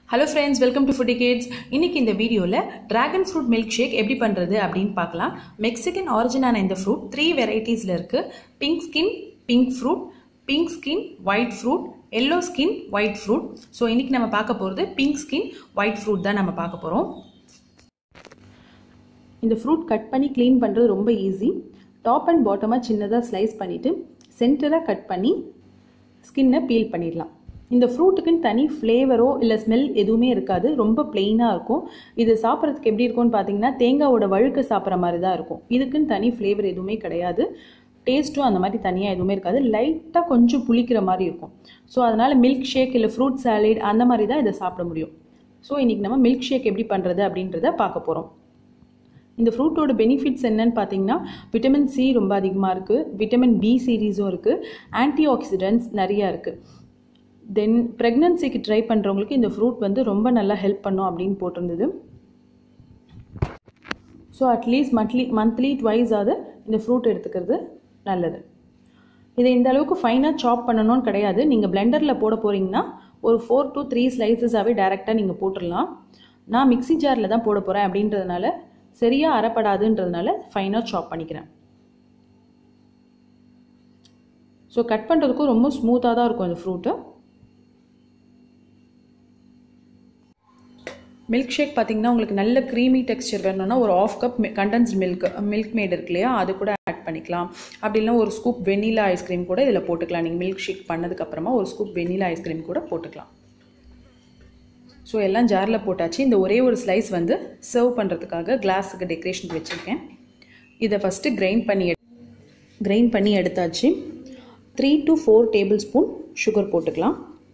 hello friends welcome to Foodie Kids இன்னைக்கு இந்த வீடியோவில் டிராகன் ஃப்ரூட் மில்க் ஷேக் எப்படி பண்ணுறது அப்படின்னு பார்க்கலாம் மெக்சிகன் ஆரிஜினான இந்த ஃப்ரூட் த்ரீ வெரைட்டிஸில் இருக்குது pink skin pink fruit pink skin white fruit yellow skin white fruit so இன்னைக்கு நம்ம பார்க்க போகிறது பிங்க் ஸ்கின் ஒயிட் ஃப்ரூட் தான் நம்ம பார்க்க போகிறோம் இந்த ஃப்ரூட் கட் பண்ணி க்ளீன் பண்ணுறது ரொம்ப ஈஸி டாப் அண்ட் பாட்டமாக சின்னதாக ஸ்லைஸ் பண்ணிவிட்டு சென்டராக கட் பண்ணி ஸ்கின்னை பீல் பண்ணிடலாம் இந்த ஃப்ரூட்டுக்குன்னு தனி ஃப்ளேவரோ இல்லை ஸ்மெல் எதுவுமே இருக்காது ரொம்ப பிளெயினாக இருக்கும் இது சாப்பிட்றதுக்கு எப்படி இருக்கும்னு பார்த்தீங்கன்னா தேங்காவோட வழுக்க சாப்பிட்ற மாதிரி தான் இருக்கும் இதுக்குன்னு தனி ஃப்ளேவர் எதுவுமே கிடையாது டேஸ்ட்டும் அந்த மாதிரி தனியாக எதுவுமே இருக்காது லைட்டாக கொஞ்சம் புளிக்கிற மாதிரி இருக்கும் ஸோ அதனால் மில்க் ஷேக் இல்லை ஃப்ரூட் சாலட் அந்த மாதிரி தான் இதை சாப்பிட முடியும் ஸோ இன்றைக்கி நம்ம மில்க் ஷேக் எப்படி பண்ணுறது அப்படின்றத பார்க்க போகிறோம் இந்த ஃப்ரூட்டோட பெனிஃபிட்ஸ் என்னன்னு பார்த்தீங்கன்னா விட்டமின் சி ரொம்ப அதிகமாக இருக்குது விட்டமின் பி சீரீஸும் இருக்குது ஆன்டி ஆக்சிடென்ட்ஸ் நிறையா இருக்குது தென் ப்ரெக்னன்சிக்கு ட்ரை பண்ணுறவங்களுக்கு இந்த ஃப்ரூட் வந்து ரொம்ப நல்லா ஹெல்ப் பண்ணும் அப்படின்னு போட்டிருந்தது so at least monthly monthly twice ஆகுது இந்த ஃப்ரூட் எடுத்துக்கிறது நல்லது இதை இந்த அளவுக்கு ஃபைனாக சாப் பண்ணணும்னு கிடையாது நீங்கள் பிளெண்டரில் போட போகிறீங்கன்னா ஒரு ஃபோர் டு த்ரீ ஸ்லைசஸாகவே டேரெக்டாக நீங்கள் போட்டுடலாம் நான் மிக்சி ஜாரில் தான் போட போகிறேன் அப்படின்றதுனால சரியாக அறப்படாதுன்றதுனால ஃபைனாக சாப் பண்ணிக்கிறேன் ஸோ கட் பண்ணுறதுக்கும் ரொம்ப ஸ்மூத்தாக தான் இருக்கும் இந்த ஃப்ரூட்டு மில்க் ஷேக் பார்த்தீங்கன்னா உங்களுக்கு நல்ல க்ரீமி டெக்ஸ்சர் வேணும்னா ஒரு half cup condensed milk Milkmaid இருக்கு இல்லையா அது கூட ஆட் பண்ணிக்கலாம் அப்படி இல்லைனா ஒரு ஸ்கூப் வெனிலா ஐஸ்கிரீம் கூட இதில் போட்டுக்கலாம் நீங்கள் மில்க் ஷேக் பண்ணதுக்கப்புறமா ஒரு ஸ்கூப் வெனிலா ஐஸ்கிரீம் கூட போட்டுக்கலாம் ஸோ எல்லாம் ஜாரில் போட்டாச்சு இந்த ஒரே ஒரு ஸ்லைஸ் வந்து சர்வ் பண்ணுறதுக்காக கிளாஸுக்கு டெக்கரேஷனுக்கு வச்சுருக்கேன் இதை ஃபஸ்ட்டு கிரைண்ட் பண்ணி கிரைண்ட் பண்ணி எடுத்தாச்சு three to four tablespoon sugar போட்டுக்கலாம்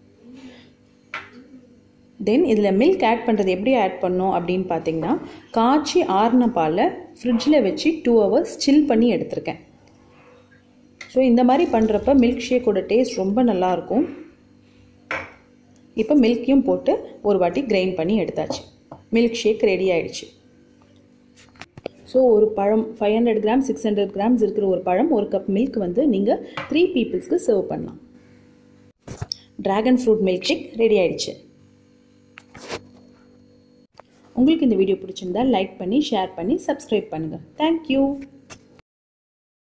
தென் இதில் மில்க் ஆட் பண்ணுறது எப்படி ஆட் பண்ணோம் அப்படின்னு பார்த்தீங்கன்னா காய்ச்சி ஆறின பாலை ஃப்ரிட்ஜில் வச்சு டூ ஹவர்ஸ் சில் பண்ணி எடுத்திருக்கேன் ஸோ இந்த மாதிரி பண்ணுறப்ப மில்க் ஷேக்கோட டேஸ்ட் ரொம்ப நல்லாயிருக்கும் இப்போ மில்க்கையும் போட்டு ஒரு வாட்டி கிரைண்ட் பண்ணி எடுத்தாச்சு மில்க் ஷேக் ரெடி ஆயிடுச்சு ஸோ ஒரு பழம் five hundred gram six hundred grams இருக்கிற ஒரு பழம் ஒரு கப் மில்க் வந்து நீங்கள் த்ரீ பீப்புள்ஸ்க்கு சர்வ் பண்ணலாம் dragon fruit milkshake ready ஆயிடுச்சு உங்களுக்கு இந்த வீடியோ பிடிச்சிருந்தா லைக் பண்ணி ஷேர் பண்ணி சப்ஸ்கிரைப் பண்ணுங்கள் தேங்க்யூ